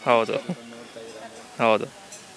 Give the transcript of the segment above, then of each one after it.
ಹೌದು ಹೌದು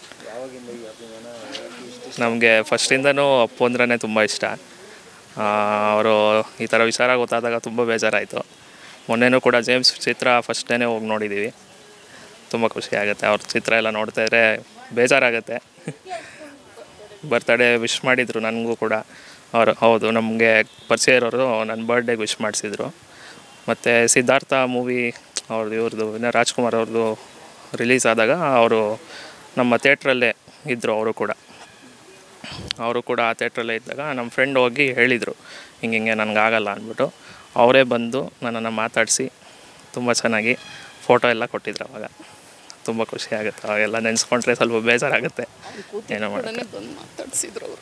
ನಮಗೆ ಫಸ್ಟಿಂದನೂ ಅಪ್ಪು ಅಂದ್ರೇ ತುಂಬ ಇಷ್ಟ ಅವರು ಈ ಥರ ವಿಚಾರ ಗೊತ್ತಾದಾಗ ತುಂಬ ಬೇಜಾರಾಯಿತು ಮೊನ್ನೆನೂ ಕೂಡ ಜೇಮ್ಸ್ ಚಿತ್ರ ಫಸ್ಟ್ ಡೇನೇ ಹೋಗಿ ನೋಡಿದ್ದೀವಿ ತುಂಬ ಖುಷಿ ಆಗುತ್ತೆ ಅವ್ರ ಚಿತ್ರ ಎಲ್ಲ ನೋಡ್ತಾ ಇದ್ರೆ ಬೇಜಾರಾಗುತ್ತೆ ಬರ್ತಡೇ ವಿಶ್ ಮಾಡಿದರು ನನಗೂ ಕೂಡ ಅವರು ಹೌದು ನಮಗೆ ಪರಿಚಯ ಇರೋರು ನನ್ನ ಬರ್ಡೇಗೆ ವಿಶ್ ಮಾಡಿಸಿದ್ರು ಮತ್ತು ಸಿದ್ಧಾರ್ಥ ಮೂವಿ ಅವ್ರದ್ದು ಇವ್ರದ್ದು ಇನ್ನು ರಾಜ್ಕುಮಾರ್ ಅವ್ರದ್ದು ರಿಲೀಸ್ ಆದಾಗ ಅವರು ನಮ್ಮ ಥಿಯೇಟ್ರಲ್ಲೇ ಇದ್ದರು ಅವರು ಕೂಡ ಅವರು ಕೂಡ ಆ ಥಿಯೇಟ್ರಲ್ಲೇ ಇದ್ದಾಗ ನಮ್ಮ ಫ್ರೆಂಡ್ ಹೋಗಿ ಹೇಳಿದರು ಹಿಂಗೆ ಹಿಂಗೆ ನನಗಾಗಲ್ಲ ಅಂದ್ಬಿಟ್ಟು ಅವರೇ ಬಂದು ನನ್ನನ್ನು ಮಾತಾಡಿಸಿ ತುಂಬ ಚೆನ್ನಾಗಿ ಫೋಟೋ ಎಲ್ಲ ಕೊಟ್ಟಿದ್ರು ಅವಾಗ ತುಂಬ ಖುಷಿ ಆಗುತ್ತೆ ಅವಾಗೆಲ್ಲ ನೆನೆಸ್ಕೊಂಡ್ರೆ ಸ್ವಲ್ಪ ಬೇಜಾರಾಗುತ್ತೆ ಏನೋ ಮಾಡಿ ಕೂಡನೇ ಬಂದು ಮಾತಾಡ್ಸಿದ್ರು ಅವರು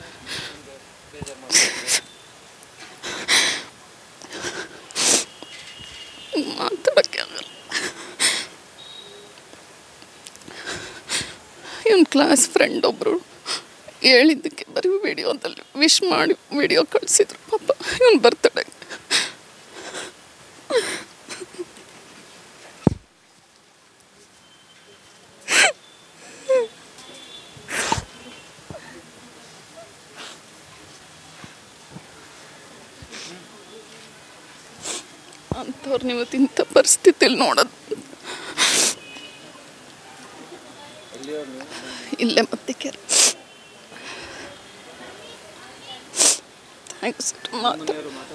ಮಾತಾಡೋಕ್ಕೆ ಆಗಲ್ಲ ಇವನ್ ಕ್ಲಾಸ್ ಫ್ರೆಂಡ್ ಒಬ್ಬರು ಹೇಳಿದ್ದಕ್ಕೆ ಬರೀ ವಿಡಿಯೋದಲ್ಲಿ ವಿಶ್ ಮಾಡಿ ವಿಡಿಯೋ ಕಳಿಸಿದ್ರು ಪಾಪ ಇವನ್ ಬರ್ತಡೆ ಅಂಥವ್ರನ್ನ ಇವತ್ತು ಇಂಥ ಪರಿಸ್ಥಿತಿಲಿ ನೋಡೋದು ಇಲ್ಲೇ ಮತ್ತೆ ಕೆರೆ ಥ್ಯಾಂಕ್ಸ್ ಮಾತು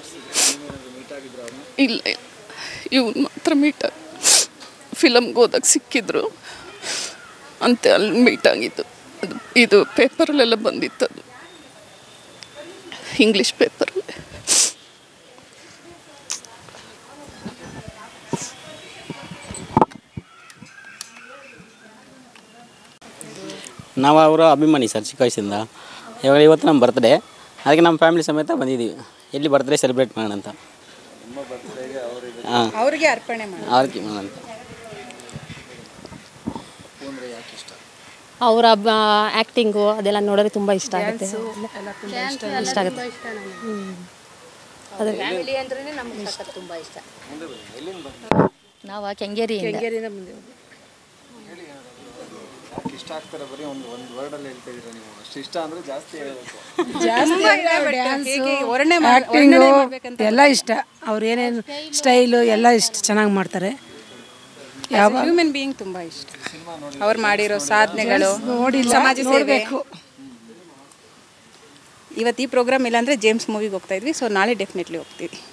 ಇಲ್ಲ ಇಲ್ಲ ಇವನು ಮಾತ್ರ ಮೀಟ್ ಫಿಲಮ್ಗೆ ಹೋದಾಗ ಸಿಕ್ಕಿದ್ರು ಅಂತೆ ಅಲ್ಲಿ ಮೀಟ್ ಆಗಿದ್ದು ಅದು ಇದು ಪೇಪರಲ್ಲೆಲ್ಲ ಬಂದಿತ್ತು ಅದು ಇಂಗ್ಲೀಷ್ ಪೇಪರಲ್ಲಿ ನಾವು ಅವರ ಅಭಿಮಾನಿ ಸರ್ ಚಿಕ್ಕ ವಯಸ್ಸಿಂದ ಇವಾಗ ಇವತ್ತು ನಮ್ಮ ಬರ್ತ್ಡೇ ಅದಕ್ಕೆ ನಮ್ಮ ಫ್ಯಾಮಿಲಿ ಸಮೇತ ಬಂದಿದ್ದೀವಿ ಎಲ್ಲಿ ಬರ್ತ್ಡೇ ಸೆಲೆಬ್ರೇಟ್ ಮಾಡೋಣ ಅಂತ ಹಾಂ ಅವ್ರಿಗೆ ಅರ್ಪಣೆ ಮಾಡಿ ಅವ್ರಿಗೆ ಮಾಡೋಣ ಅಂತ ಅವರ ಆ್ಯಕ್ಟಿಂಗು ಅದೆಲ್ಲ ನೋಡಿದ್ರೆ ತುಂಬ ಇಷ್ಟ ಆಗುತ್ತೆ ಇಷ್ಟ ಆಗುತ್ತೆ ಫ್ಯಾಮಿಲಿ ಅಂದ್ರೆ ನಮ್ಗೆ ಸಖತ್ ತುಂಬ ಇಷ್ಟ ನಾವು ಕೆಂಗೇರಿಯಿಂದ ಇಷ್ಟ ಆಗ್ತಾರೆ ಬರೀ ಒಂದು ಒಂದು ವರ್ಡಲ್ಲಿ ಹೇಳ್ತಾ ಇದ್ದೀರಾ ನೀವು ಅಷ್ಟು ಇಷ್ಟ ಅಂದರೆ ಜಾಸ್ತಿ ಹೇಳಬೇಕು ವರ್ಣೆ ಆ್ಯಕ್ಟಿಂಗು ಎಲ್ಲ ಇಷ್ಟ ಅವ್ರು ಏನೇನು ಸ್ಟೈಲು ಎಲ್ಲ ಇಷ್ಟ ಚೆನ್ನಾಗಿ ಮಾಡ್ತಾರೆ ಯಾವ ಹ್ಯೂಮನ್ ಬೀಯಿಂಗ್ ತುಂಬಾ ಇಷ್ಟ ಅವ್ರು ಮಾಡಿರೋ ಸಾಧನೆಗಳು ನೋಡಿಲ್ಲ ಸಮಾಜ ಸೇವೆ ನೋಡಬೇಕು ಇವತ್ತು ಈ ಪ್ರೋಗ್ರಾಮ್ ಇಲ್ಲಾಂದ್ರೆ ಜೇಮ್ಸ್ ಮೂವಿಗೆ ಹೋಗ್ತಾ ಇದ್ವಿ ಸೊ ನಾಳೆ ಡೆಫಿನೆಟ್ಲಿ ಹೋಗ್ತೀವಿ